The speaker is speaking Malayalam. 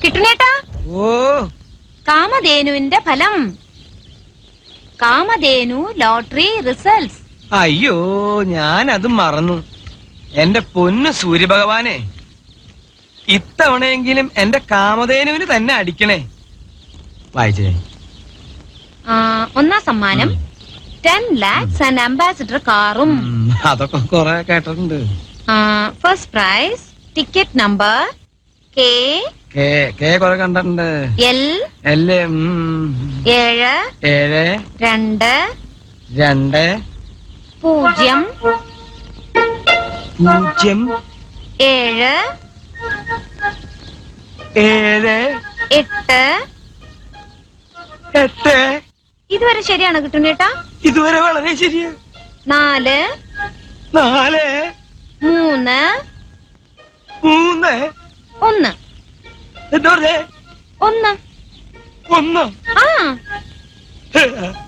കിട്ടുന്നേട്ടാ ഓ കാമധേനുവിന്റെ ഫലം കാമധേനു ലോട്ടറി റിസൾട്ട്സ് അയ്യോ ഞാൻ അത് മറന്നു എന്റെ പൊന്നു സൂര്യഭഗവാനെ ഇത്തവണയെങ്കിലും എന്റെ കാമധേനുവിന് തന്നെ അടിക്കണേ വായിച്ചേ ആ, ഒന്നാം സമ്മാനം ടെൻ ലാക്സ് ആൻഡ് അംബാസിഡർ കാറും ഉം, അതൊക്കെ കൊറേ കേട്ടിട്ടുണ്ട് first prize ticket number K K K കൊറേ കണ്ടിട്ടുണ്ട് എൽ എല്ലേ ഉം, ഏഴ് ഏഴ് രണ്ട് രണ്ട് പൂജ്യം പൂജ്യം ഏഴ് ഏഴ് എട്ട് എട്ട് ഇതുവരെ ശരിയാണ് കിട്ടുന്നേട്ടാ ഇതുവരെ വളരെ ശരിയാ നാല് നാല് മൂന്ന് മൂന്ന് ഒന്ന് എന്താ പറഞ്ഞേ ഒന്ന് ഒന്ന് ആ